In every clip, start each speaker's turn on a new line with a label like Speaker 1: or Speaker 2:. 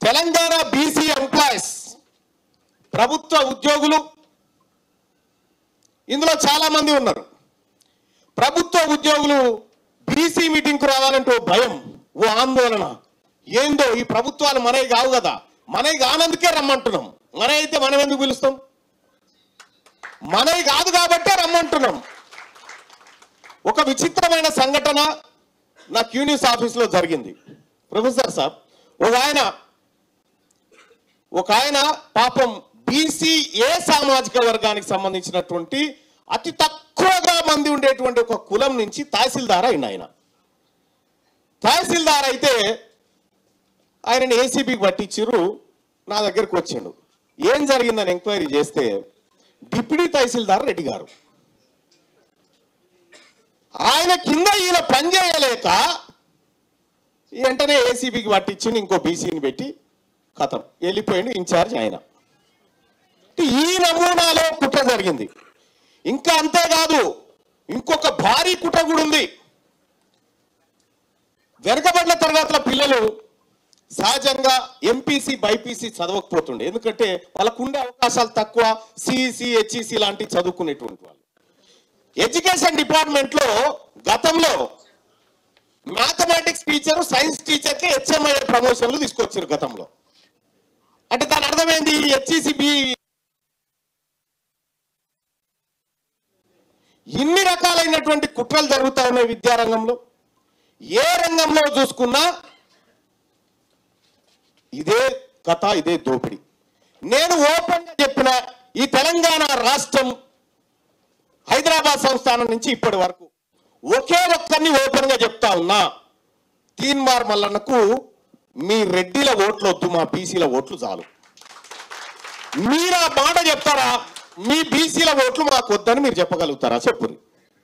Speaker 1: Telangana BC employees ప్రభుత్వ ఉద్యోగులు ఇందులో చాలా మంది ఉన్నారు ప్రభుత్వ ఉద్యోగులు బీసీ మీటింగ్కు రావాలంటే ఓ భయం ఓ ఆందోళన ఏందో ఈ ప్రభుత్వాలు మనవి కావు కదా మనవి కానందుకే రమ్మంటున్నాం మన అయితే మనం ఎందుకు పిలుస్తాం మనవి కాదు కాబట్టే రమ్మంటున్నాం ఒక విచిత్రమైన సంఘటన నా క్యూన్యూస్ ఆఫీస్లో జరిగింది ప్రొఫెసర్ సాబ్ ఒక ఆయన ఒక ఆయన పాపం బీసీ ఏ సామాజిక వర్గానికి సంబంధించినటువంటి అతి తక్కువగా మంది ఉండేటువంటి ఒక కులం నుంచి తహసీల్దార్ అయిన ఆయన తహసీల్దార్ అయితే ఆయనని ఏసీబీకి పట్టించారు నా దగ్గరకు వచ్చాడు ఏం జరిగిందని ఎంక్వైరీ చేస్తే డిప్యూటీ తహసీల్దార్ రెడ్డి గారు ఆయన కింద ఈయన పని చేయలేక వెంటనే ఏసీబీకి పట్టించి ఇంకో బీసీని పెట్టి కథం వెళ్ళిపోయింది ఇన్ఛార్జ్ ఆయన ఈ నమూనాలో కుట్ర జరిగింది ఇంకా అంతేకాదు ఇంకొక భారీ కుట్ర కూడా ఉంది వెనకబడిన తరగతుల పిల్లలు సహజంగా ఎంపీసీ బైపీసీ చదవకపోతుండే ఎందుకంటే వాళ్ళకు ఉండే అవకాశాలు తక్కువ సిఈసి హెచ్ఈసి లాంటి చదువుకునేటువంటి వాళ్ళు ఎడ్యుకేషన్ డిపార్ట్మెంట్ లో గతంలో మ్యాథమెటిక్స్ టీచర్ సైన్స్ టీచర్ కి హెచ్ఎంఐ ప్రమోషన్లు తీసుకొచ్చారు గతంలో అంటే దాని అర్థం ఏంది హెచ్ఈసిబి ఇన్ని రకాలైనటువంటి కుట్రలు జరుగుతా ఉన్నాయి విద్యారంగంలో ఏ రంగంలో చూసుకున్నా ఇదే కథ ఇదే దోపిడీ నేను ఓపెన్ గా చెప్పిన ఈ తెలంగాణ రాష్ట్రం హైదరాబాద్ సంస్థానం నుంచి ఇప్పటి వరకు ఒకే ఒక్కరిని ఓపెన్ గా చెప్తా ఉన్నా తీన్మార్ మల్లన్నకు మీ రెడ్డిల ఓట్లు వద్దు మా బీసీల ఓట్లు చాలు మీరు ఆ మాట చెప్తారా మీ బీసీల ఓట్లు మాకు వద్దని మీరు చెప్పగలుగుతారా చెప్పురి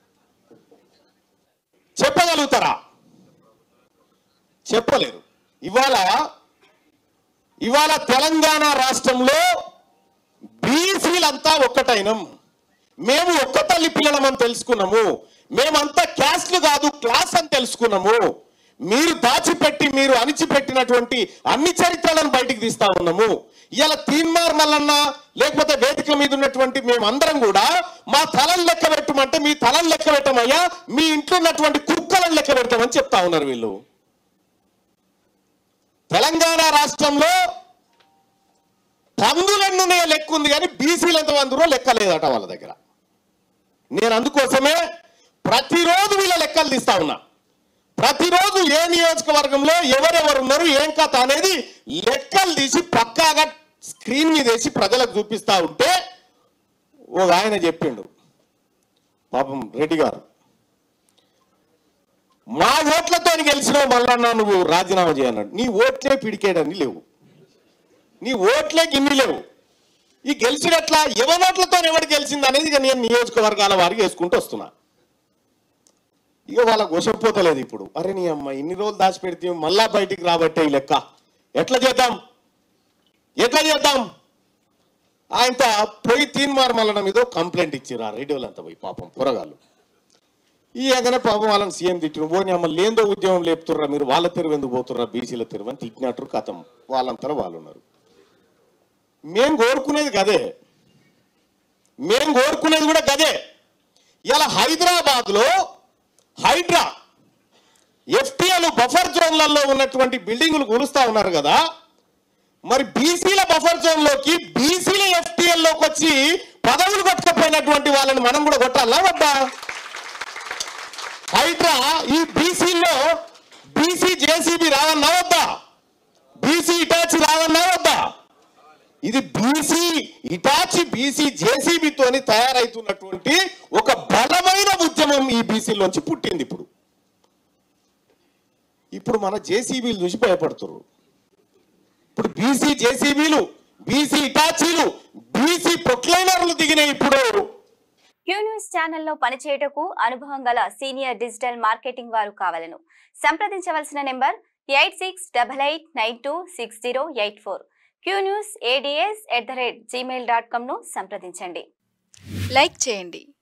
Speaker 1: చెప్పగలుగుతారా చెప్పలేరు ఇవాళ ఇవాళ తెలంగాణ రాష్ట్రంలో బీసీలంతా ఒక్కటైనం మేము ఒక్క తల్లి పిల్లలమని తెలుసుకున్నాము మేమంతా క్యాస్ట్లు కాదు క్లాస్ అని తెలుసుకున్నాము మీరు దాచిపెట్టి మీరు అణిచిపెట్టినటువంటి అన్ని చరిత్రలను బయటికి తీస్తా ఉన్నాము ఇలా తీన్మార్ మల్లన్న లేకపోతే వేదిక మీద ఉన్నటువంటి మేమందరం కూడా మా తలను లెక్క పెట్టమంటే మీ తలను లెక్క పెట్టమయ్యా మీ ఇంట్లో ఉన్నటువంటి కుక్కలను లెక్క పెడతామని చెప్తా ఉన్నారు వీళ్ళు తెలంగాణ రాష్ట్రంలో పందులన్నునే లెక్క ఉంది కానీ బీసీలు ఎంతమందిరో లెక్క లేదట వాళ్ళ దగ్గర నేను అందుకోసమే ప్రతిరోజు వీళ్ళ లెక్కలు తీస్తా ఉన్నా ప్రతిరోజు ఏ నియోజకవర్గంలో ఎవరెవరు ఉన్నారు ఏం కథ అనేది లెక్కలు తీసి పక్కాగా స్క్రీన్ మీద వేసి ప్రజలకు చూపిస్తా ఉంటే ఒక ఆయన చెప్పిండు పాపం రెడ్డి గారు మా ఓట్లతో గెలిచినావు మళ్ళా నువ్వు రాజీనామా చేయన్నాడు నీ ఓట్లే పిడికేడని లేవు నీ ఓట్లే గిన్ని లేవు ఈ గెలిచినట్లా ఎవరి ఓట్లతో ఎవరు గెలిచింది అనేది ఇక నేను నియోజకవర్గాల వారికి వేసుకుంటూ వస్తున్నా ఇక వాళ్ళకు వశపోతలేదు ఇప్పుడు అరే నీ అమ్మ ఇన్ని రోజులు దాచిపెడితే మళ్ళా బయటికి రాబట్టే ఈ లెక్క ఎట్లా చేద్దాం ఎట్లా చేద్దాం ఆయనతో పోయి తీన్మార్ మల్లడం మీద కంప్లైంట్ ఇచ్చారు ఆ రేడియోలు అంతా పోయి పాపం పొరగాళ్ళు ఈ ఏదైనా పాపం వాళ్ళని సీఎం తిట్టిన పోనీ అమ్మ లేందో ఉద్యమం లేపుతుర్రా మీరు వాళ్ళ తెరువు ఎందుకు పోతుర్రా బీసీల తెరువు అని తిట్టినట్టు కథం వాళ్ళంతా వాళ్ళు ఉన్నారు మేం కోరుకునేది గదే మేం కోరుకునేది కూడా గదే ఇలా హైదరాబాద్ లో హైడ్రా ఎఫ్టీఎల్ బఫర్ జోన్లలో ఉన్నటువంటి బిల్డింగులు కూలుస్తా ఉన్నారు కదా మరి బీసీల బఫర్ జోన్ లోకి బీసీల ఎఫ్టీఎల్ లోకి వచ్చి పదవులు కొట్టకపోయినటువంటి వాళ్ళని మనం కూడా కొట్టాలా వద్దా హైడ్రా ఈ బీసీలో బీసీ జేసీబీ రావన్నా వద్దా బీసీ ఇటాచి రావన్నా వద్దా ఇది బీసీ ఇటాచి బీసీ జేసీబీతోని తయారైతున్నటువంటి ఒక బలమైన ఉద్యమం ఈ బీసీలోంచి పుట్టింది ఇప్పుడు ఇప్పుడు మన జేసీబీలు చూసి భయపడుతున్నారు ఇప్పుడు బీసీ జేసీబీలు బీసీ ఇటాచీలు బీసీ ప్రొక్లైనర్లు దిగినాయి ఇప్పుడు
Speaker 2: క్యూ న్యూస్ ఛానల్లో పనిచేయటకు అనుభవం గల సీనియర్ డిజిటల్ మార్కెటింగ్ వారు కావాలను సంప్రదించవలసిన number eight six double eight nine two six zero eight four Q News ads at the rate Gmail dot కామ్ను సంప్రదించండి
Speaker 3: లైక్ చేయండి